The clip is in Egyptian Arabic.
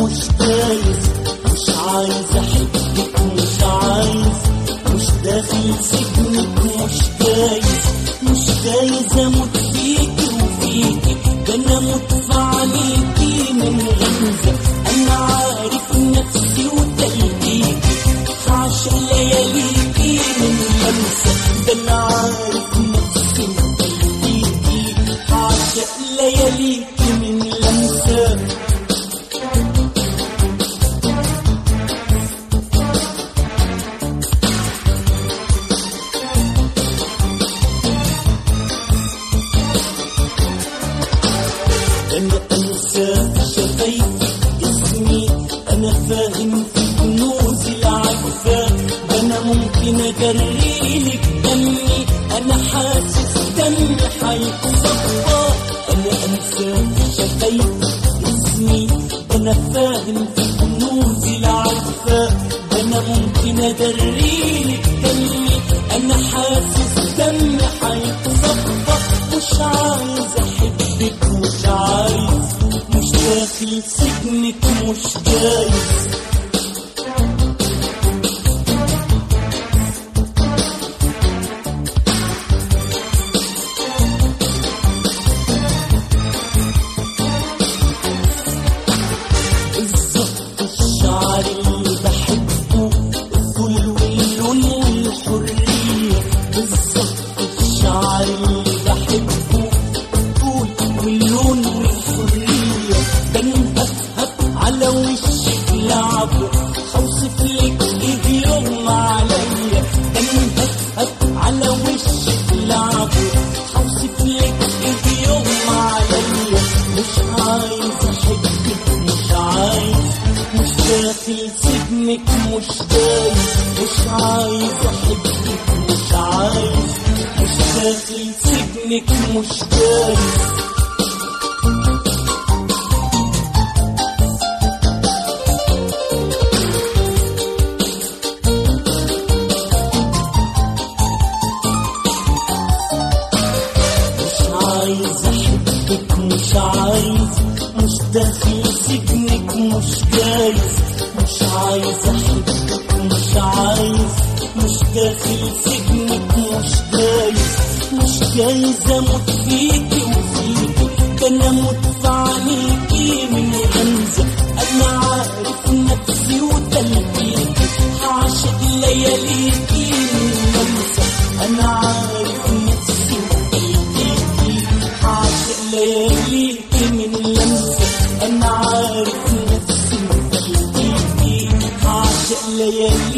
مش جايز مش عايز احبك مش عايز مش داخل سجنك مش جايز مش جايز اموت فيكي وفيكي ده انا اموت في عليكي من غمزه انا عارف نفسي وتلقيكي عشان لياليكي من لمسه ده انا عارف نفسي وتلقيكي عشان لياليكي من لمسه انا انسى شفايفك اسمي انا فاهم في كنوز العفة ده انا ممكن اجريلك دمي انا حاسس دمي هيتصفى انا انسى شفايفك اسمي ده انا فاهم في كنوز العفة ده انا ممكن اجريلك دمي انا حاسس دمي هيتصفى مش عايز احبك مش عايز مش داخل سجنك مش جايز بالظبط الشعر اللي بحبه الكل واللون والحرية بالظبط الشعر اللي بحبه الطول واللون والحرية بنهفهف على وشك لعبه اوصف لك ايدي يوم عليا بنهفهف على وشك لعبه اوصف لك ايدي يوم عليا مش عايز احبك مش عايز مش داخل سجنك مش دايز مش عايز احبك مش عايز مش داخل سجنك مش دايز مش عايز احبك مش عايز مش داخل سجنك مش جايز مش عايز احبك مش عايز مش داخل سجنك مش جايز مش جايز اموت فيكي وفيكي ده انا اموت في عليكي من غمزه انا عارف نفسي وتلقيكي هعشق لياليكي من لمسه انا عارف نفسي وتلقيكي هعشق لياليكي من لمسه انا عارف نفسي وتلقيكي هعشق لياليكي